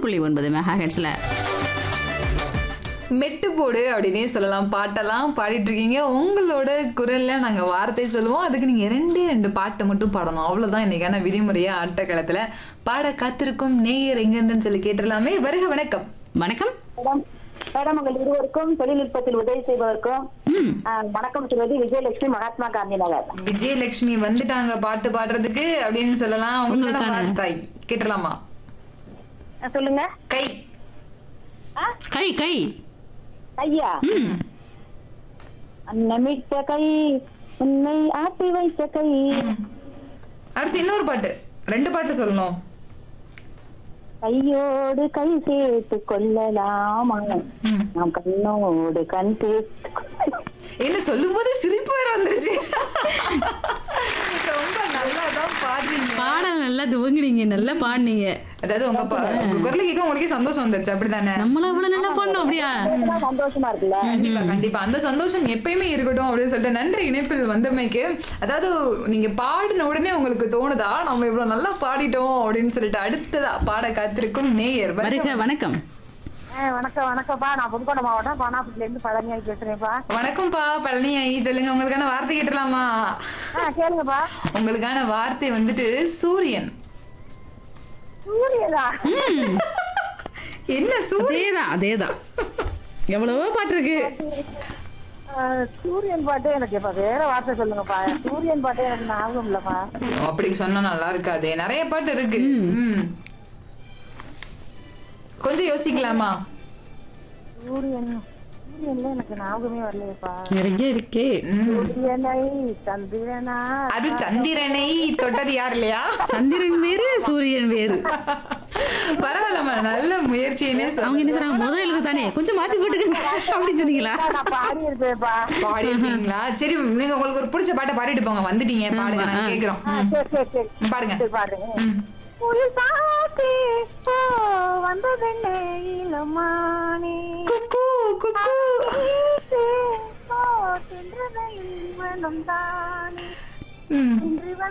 புள்ளி ஒன்பது மெகா ஹெட்ஸ்ல மெட்டு போடு அப்படின்னே சொல்லலாம் பாட்டெல்லாம் பாடிட்டு இருக்கீங்க உங்களோட குரல்ல நாங்க வார்த்தை சொல்லுவோம் அதுக்கு நீங்க ரெண்டே ரெண்டு பாட்டை மட்டும் பாடணும் அவ்வளவுதான் இன்னைக்கான விதிமுறையா ஆட்டக்களத்துல பாட காத்திருக்கும் நேயர் எங்கன்னு சொல்லி கேட்டுடலாமே வருக வணக்கம் வணக்கம் மேடம் மேடம் உங்கள் இருவருக்கும் தொழில்நுட்பத்தில் உதவி செய்பவருக்கும் ம் ஆ, வணக்கம் சொல்வது விஜயலட்சுமி மகாத்மா காந்தி நகர் விஜயலட்சுமி வந்துட்டாங்க பாட்டு பாடுறதுக்கு அப்படின்னு சொல்லலாம் உங்களுக்கான உங்களுக்கான. வார்த்தை கேட்டலாமா ஆ, சொல்லுங்க கை கை கை ஐயா ம் அன்னமிட்ட கை உன்னை ஆட்டி வைத்த கை அடுத்து இன்னொரு பாட்டு ரெண்டு பாட்டு சொல்லணும் கையோடு கை சேர்த்து கொள்ளலாமா ம். நாம் கண்ணோடு கண் சேர்த்து என்ன சொல்லும் போது சிரிப்பு வேற வந்துருச்சு ரொம்ப நல்லா தான் பாடுறீங்க பாடல் நல்லா துவங்குனீங்க நல்லா பாடினீங்க அதாவது உங்க பா- உங்க குரல் கேட்க உங்களுக்கே சந்தோஷம் வந்துருச்சு அப்படிதானே நம்மள அவ்வளவு நல்லா பாடணும் அப்படியா கேட்டா சந்தோஷமா இருக்குல்ல கண்டிப்பா கண்டிப்பா அந்த சந்தோஷம் எப்பயுமே இருக்கட்டும் அப்படின்னு சொல்லிட்டு நன்றி இணைப்பில் வந்தமைக்கு அதாவது நீங்க பாடின உடனே உங்களுக்கு தோணுதா நம்ம இவ்வளவு நல்லா பாடிட்டோம் அப்படின்னு சொல்லிட்டு அடுத்ததா பாட காத்திருக்கும் நேயர் வருக. வருக வணக்கம் ஆ, வணக்கம் வணக்கம்ப்பா நான் புதுக்கோட்டை மாவட்டம் பானாபுரத்துல இருந்து பழனியாகி பேசுறேன்ப்பா வணக்கம்ப்பா பழனி ஐ சொல்லுங்க உங்களுக்கான வார்த்தை கேட்டலாமா ஆ கேளுங்கப்பா உங்களுக்கான வார்த்தை வந்துட்டு சூரியன் சூரியதா என்ன சூரியன் அதேதான் அதேதான் எவ்வளவோ பாட்டு இருக்கு ஆ, சூரியன் பாட்டு எனக்கு இப்ப வேற வார்த்தை சொல்லுங்கப்பா சூரியன் பாட்டு எனக்கு ஞாபகம் இல்லப்பா அப்படி சொன்னா நல்லா இருக்காதே நிறைய பாட்டு இருக்கு ம். கொஞ்சம் யோசிக்கலாமா சூரியன் சூரியன்ல எனக்கு ஞாபகமே வரலையேப்பா நிறைய இருக்கே சூரியனை சந்திரனா அது சந்திரனை தொட்டது யார் இல்லையா சந்திரன் வேறு சூரியன் வேறு பரவாயில்லம்மா நல்ல முயற்சினே அவங்க என்ன சொன்னாங்க முதல் எழுத்து தானே கொஞ்சம் மாத்தி போட்டுக்கங்க அப்படின்னு சொன்னீங்களா நான் பாடி இருப்பேன்ப்பா பாடி இருக்கீங்களா சரி நீங்க உங்களுக்கு ஒரு பிடிச்ச பாட்டை பாடிட்டு போங்க வந்துட்டீங்க பாடுங்க நாங்க கேக்குறோம் ம். சரி சரி சரி பாடுங்க சரி, பாடுறேன் ம். உயிர் பாத்தே போ வந்ததென்ன இளமானே குக்கு குக்கு வீசே, போ சென்றதை மனம் தானே ம் இன்று